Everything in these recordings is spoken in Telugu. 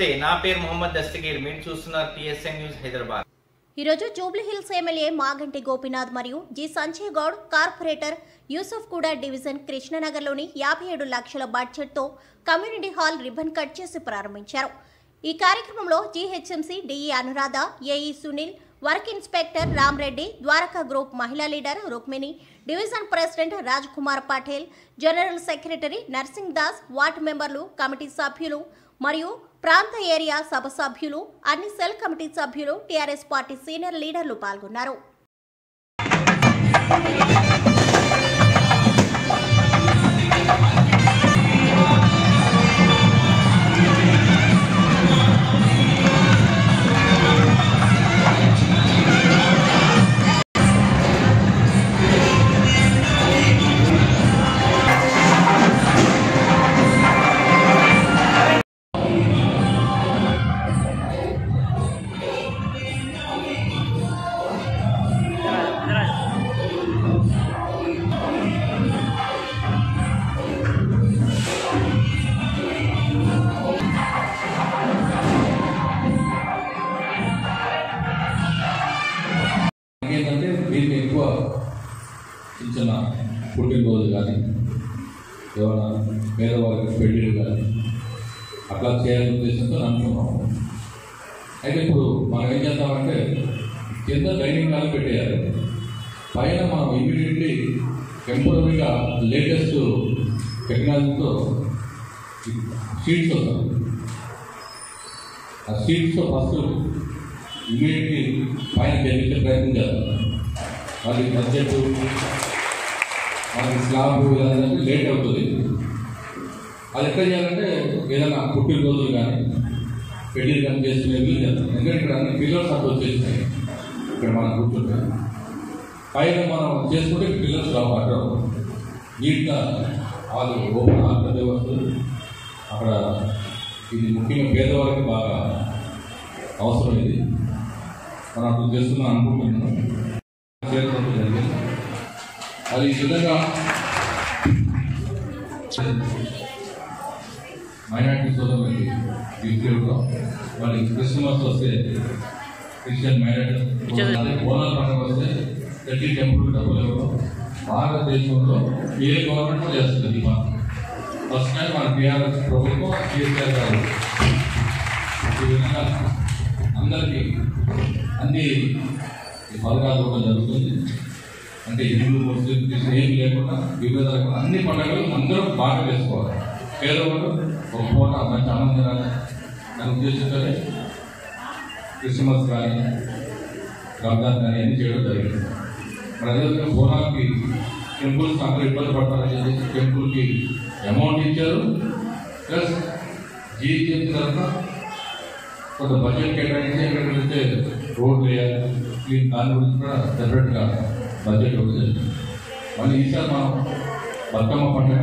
నమస్తే నా పేరు మొహమ్మద్ దస్తగీర్ మీరు చూస్తున్నారు టీఎస్ఎన్ న్యూస్ హైదరాబాద్ ఈరోజు జూబ్లీహిల్స్ ఎమ్మెల్యే మాగంటి గోపీనాథ్ మరియు జి సంజయ్ గౌడ్ కార్పొరేటర్ యూసఫ్ కూడా డివిజన్ కృష్ణనగర్లోని యాభై ఏడు లక్షల బడ్జెట్తో కమ్యూనిటీ హాల్ రిబ్బన్ కట్ చేసి ప్రారంభించారు ఈ కార్యక్రమంలో GHMC DE Anuradha AE Sunil work inspector Ramreddy Dwaraka group మహిళా leader Rukmini division president Raj Kumar Patel general secretary Narsing Das ward మెంబర్లు కమిటీ సభ్యులు మరియు ప్రాంత ఏరియా సభ సభ్యులు అన్ని సెల్ కమిటీ సభ్యులు టీఆర్ఎస్ పార్టీ సీనియర్ లీడర్లు పాల్గొన్నారు ఏంటంటే మీకు ఎక్కువ చిన్న చిన్న పుట్టినరోజు కానీ ఏమైనా పేదవాళ్ళకి పెళ్ళిళ్ళు కానీ అట్లా చేయాలని ఉద్దేశంతో అనుకున్నాం అయితే ఇప్పుడు మనం ఏం చేద్దామంటే కింద డైనింగ్ హాల్ పెట్టేయాలి పైన మనం ఇమీడియట్లీ టెంపరీగా లేటెస్ట్ టెక్నాలజీతో సీట్స్ వస్తాయి ఆ సీట్స్తో ఫస్ట్ ఇమీడియట్లీ పైన చేపించే ప్రయత్నం చేద్దాం మరి బడ్జెట్ మనకి స్లాబ్ ఇదంతా లేట్ అవుతుంది అది ఎట్లా చేయాలంటే ఏదైనా పుట్టినరోజులు కానీ పెళ్లి కానీ చేసుకునే వీలు చేద్దాం ఎందుకంటే ఇక్కడ అన్ని పిల్లర్స్ అట్లా వచ్చేసినాయి ఇక్కడ మనం కూర్చుంటే పైన మనం చేసుకుంటే పిల్లర్స్ రావు అక్కడ నీట్గా వాళ్ళు ఓపెన్ ఆల్రెడీ వస్తుంది అక్కడ ఇది ముఖ్యంగా పేదవాళ్ళకి బాగా అవసరం ఇది మనం అప్పుడు చేస్తున్నాం అనుకుంటున్నాను చేయడం జరిగింది అది ఈ విధంగా మైనార్టీ సోదరులకి యూపీలో వాళ్ళకి క్రిస్మస్ వస్తే క్రిస్టియన్ మైనార్టీ ఓనర్ పండుగ వస్తే ప్రతి టెంపుల్ డబ్బులు ఇవ్వడం భారతదేశంలో ఏ గవర్నమెంట్ చేస్తుంది ఈ మాట ఫస్ట్ టైం మన టీఆర్ఎస్ ప్రభుత్వం కేసీఆర్ గారు ఈ విధంగా అందరికీ అన్ని పథకాలు ఇవ్వడం జరుగుతుంది అంటే హిందూ ముస్లిం క్రిస్టియన్ ఏం లేకుండా వివిధ రకాల అన్ని పండుగలు అందరూ బాగా చేసుకోవాలి పేదవాళ్ళు ఒక పూట మంచి ఆనందరాలు దాని ఉద్దేశంతోనే క్రిస్మస్ కానీ రంజాన్ కానీ అన్ని చేయడం జరిగింది మరి అదేవిధంగా బోనాలకి టెంపుల్స్ అందరూ ఇబ్బంది పడతారని చెప్పేసి టెంపుల్కి అమౌంట్ ఇచ్చారు ప్లస్ జీహెచ్ఎంసీ తరఫున కొంత బడ్జెట్ కేటాయించి ఎక్కడికైతే రోడ్లు వేయాలి క్లీన్ దాని గురించి కూడా సెపరేట్గా బడ్జెట్ అవుతుంది మళ్ళీ ఈసారి మనం బతుకమ్మ పండుగ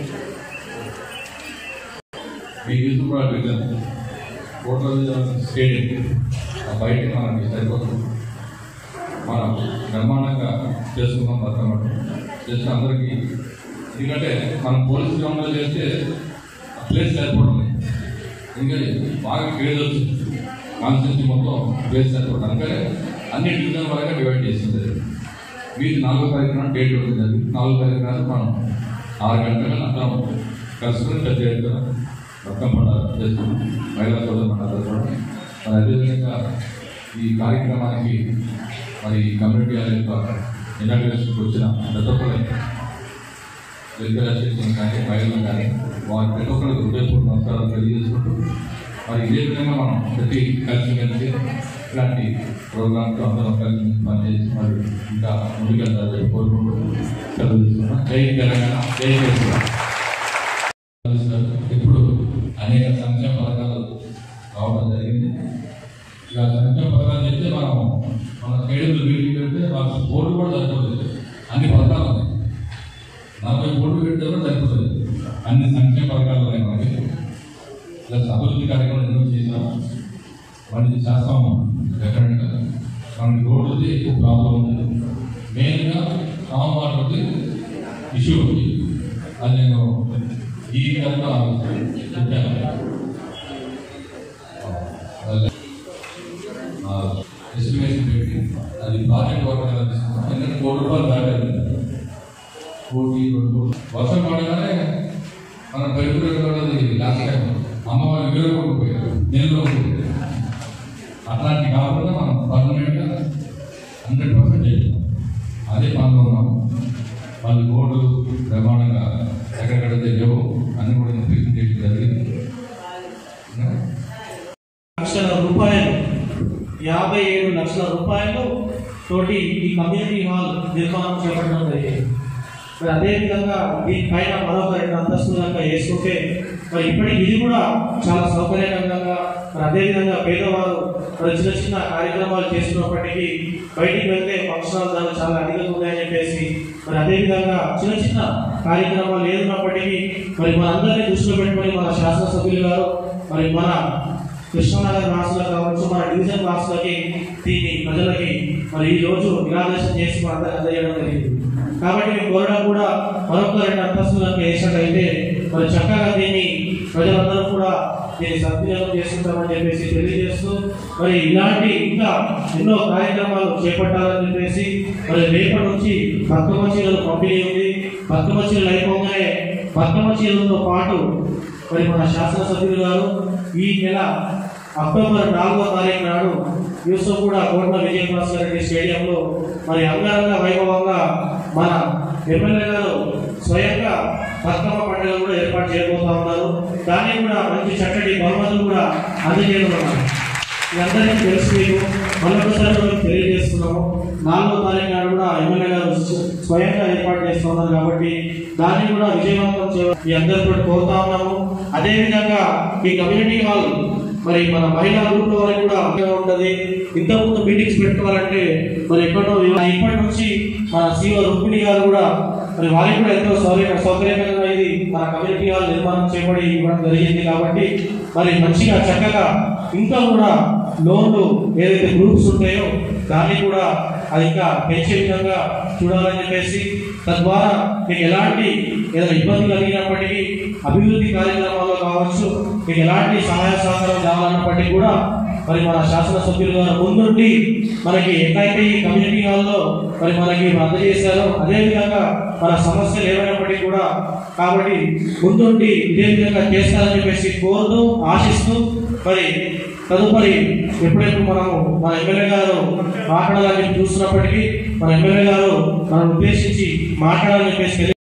మీ యూత్ కూడా అడిగాను హోటల్ స్టేడియం ఆ బయట మనకి సరిపోతుంది మనం బ్రహ్మాండంగా చేసుకున్నాం బతుకమ్మ చేసిన అందరికీ ఎందుకంటే మనం పోలీస్ గ్రౌండ్లో చేస్తే ఆ ప్లేస్ సరిపోవడం ఇంకా బాగా క్రేజ్ వచ్చింది కాన్స్టిట్యూన్సీ మొత్తం ప్లేస్ సరిపోవడం అందుకనే అన్ని డివిజన్ వరకు డివైడ్ చేసింది మీరు నాలుగో తారీఖున డేట్ ఉంటుంది నాలుగో తారీఖున మనం ఆరు గంటలకు అందరం కలుసుకుని పెద్ద ఎత్తున మొత్తం పండుగ చేసుకున్నాం మహిళా సోదరు పండుగ కూడా మరి అదేవిధంగా ఈ కార్యక్రమానికి మరి కమ్యూనిటీ హాల్ యొక్క ఇనాగ్రేషన్కి వచ్చిన ప్రతి ఒక్కరు వెల్ఫేర్ అసోసియేషన్ కానీ మహిళలు కానీ వారి ప్రతి ఒక్కరికి హృదయపూర్వక నమస్కారాలు తెలియజేసుకుంటూ మరి ఇదే విధంగా మనం ప్రతి కలిసి కలిసి ఇలాంటి ప్రోగ్రామ్తో అందరం కలిసి పనిచేసి మరి ఇంకా ముందుకెళ్తారని చెప్పి కోరుకుంటూ సెలవు తీసుకున్నాం జై తెలంగాణ జై కేసీఆర్ ఇప్పుడు అనేక సంక్షేమ పథకాలు రావడం జరిగింది ఇక సంక్షేమ పథకాలు చెప్తే మనం మన కేడులు వీటికి పెడితే వాళ్ళకి బోర్డు కూడా సరిపోతుంది అన్ని పథకాలు ఉన్నాయి నలభై కోట్లు పెడితే కూడా సరిపోతుంది అన్ని సంక్షేమ పథకాలు ఉన్నాయి మనకి ప్లస్ అభివృద్ధి కార్యక్రమాలు ఎన్నో చేసాము వాటిని చేస్తాము డెఫినెట్గా మనకి రోడ్లది ఎక్కువ ప్రాబ్లం ఉంది మెయిన్గా కామన్ వాటర్ది ఇష్యూ ఉంది అది నేను ఈ విధంగా చెప్పాను ఎస్టిమేషన్ పెట్టి అది ప్రాజెక్ట్ వర్క్ ఎలా తీసుకుంటాం ఎందుకంటే కోటి రూపాయలు దాటారు కోటి రెండు కోట్లు. వర్షం పడగానే మన పెరుగుతున్నది లాస్ట్ టైం అమ్మవారి విగ్రహం కొట్టుకుపోయారు నీళ్ళు కొట్టుకుపోయారు అట్లాంటి కాకుండా మనం పర్మనెంట్గా హండ్రెడ్ పర్సెంట్ చేస్తాం అదే పనిలో ఉన్నాం వాళ్ళు బోర్డు ప్రమాణంగా ఎక్కడెక్కడైతే లేవో అన్ని కూడా ఇంప్లిమెంట్ చేయడం జరిగింది లక్షల రూపాయలు యాభై ఏడు లక్షల రూపాయలు తోటి ఈ కమ్యూనిటీ హాల్ నిర్మాణం చేపట్టడం జరిగింది మరి అదేవిధంగా దీనిపైన మరొక రెండు అంతస్తులు కనుక వేసుకుంటే మరి ఇప్పటికి ఇది కూడా చాలా సౌకర్యకరంగా మరి అదేవిధంగా పేదవారు మరి చిన్న చిన్న కార్యక్రమాలు చేస్తున్నప్పటికీ బయటికి వెళ్తే ఫంక్షన్ ధరలు చాలా అధికంగా ఉన్నాయని చెప్పేసి మరి అదేవిధంగా చిన్న చిన్న కార్యక్రమాలు ఏదున్నప్పటికీ మరి మనందరినీ దృష్టిలో పెట్టుకొని మన శాసనసభ్యులు గారు మరి మన కృష్ణానగర్ వాసులకు కావచ్చు మన డివిజన్ వాసులకి దీన్ని ప్రజలకి మరి ఈ రోజు ఇనాగ్రేషన్ చేసి మన అందరికి అందజేయడం జరిగింది కాబట్టి మేము కోరడం కూడా మరొక రెండు అంతస్తులకు వేసినట్టయితే మరి చక్కగా దీన్ని ప్రజలందరూ కూడా దీన్ని సద్వినియోగం చేసుకుంటామని చెప్పేసి తెలియజేస్తూ మరి ఇలాంటి ఇంకా ఎన్నో కార్యక్రమాలు చేపట్టాలని చెప్పేసి మరి రేపటి నుంచి బతుకమ్మ చీరలు పంపిణీ ఉంది బతుకమ్మ చీరలు అయిపోగానే బతుకమ్మ చీరలతో పాటు మరి మన శాసనసభ్యులు గారు ఈ నెల అక్టోబర్ నాలుగో తారీఖు నాడు యూసఫ్ కూడా కోట్ల విజయభాస్కర్ రెడ్డి స్టేడియంలో మరి అంగరంగ వైభవంగా మన ఎమ్మెల్యే గారు స్వయంగా బతుకమ్మ పండుగ కూడా ఏర్పాటు చేయబోతా ఉన్నారు దాన్ని కూడా మంచి చక్కటి బహుమతులు కూడా అందజేయనున్నారు ఇదందరికీ తెలుసు మీకు మరొకసారి మేము తెలియజేస్తున్నాము నాలుగో తారీఖు నాడు కూడా ఎమ్మెల్యే గారు స్వ- స్వయంగా ఏర్పాటు చేస్తున్నారు కాబట్టి దాన్ని కూడా విజయవంతం చేయాలి మీ అందరూ కూడా కోరుతా ఉన్నాము అదేవిధంగా ఈ కమ్యూనిటీ హాల్ మరి మన మహిళా గ్రూప్ వారికి కూడా అండగా ఉంటది ఇంతకుముందు మీటింగ్స్ పెట్టుకోవాలంటే మరి ఎక్కడో ఇవ- ఇప్పటి నుంచి మన సీఓ రుక్మిణి గారు కూడా మరి వారికి కూడా ఎంతో సౌకర్య సౌకర్యకరంగా ఇది మన కమ్యూనిటీ హాల్ నిర్మాణం చేయబడి ఇవ్వడం జరిగింది కాబట్టి మరి మంచిగా చక్కగా ఇంకా కూడా లోన్లు ఏదైతే గ్రూప్స్ ఉంటాయో దాన్ని కూడా అది ఇంకా పెంచే విధంగా చూడాలని చెప్పేసి తద్వారా మీకు ఎలాంటి ఏదైనా ఇబ్బంది కలిగినప్పటికీ అభివృద్ధి కార్యక్రమాల్లో కావచ్చు మీకు ఎలాంటి సహాయ సహకారం కావాలన్నప్పటికీ కూడా మరి మన శాసనసభ్యులు గారు ముందుండి మనకి ఎక్కడైతే ఈ కమ్యూనిటీ హాల్లో మరి మనకి అందజేశారో అదే విధంగా మన సమస్యలు ఏమైనప్పటికీ కూడా కాబట్టి ముందుండి ఇదే విధంగా చేస్తారని చెప్పేసి కోరుతూ ఆశిస్తూ మరి తదుపరి ఎప్పుడెప్పుడు మనము మన ఎమ్మెల్యే గారు మాట్లాడాలని చెప్పి చూస్తున్నప్పటికీ మన ఎమ్మెల్యే గారు మనం ఉద్దేశించి మాట్లాడాలని చెప్పేసి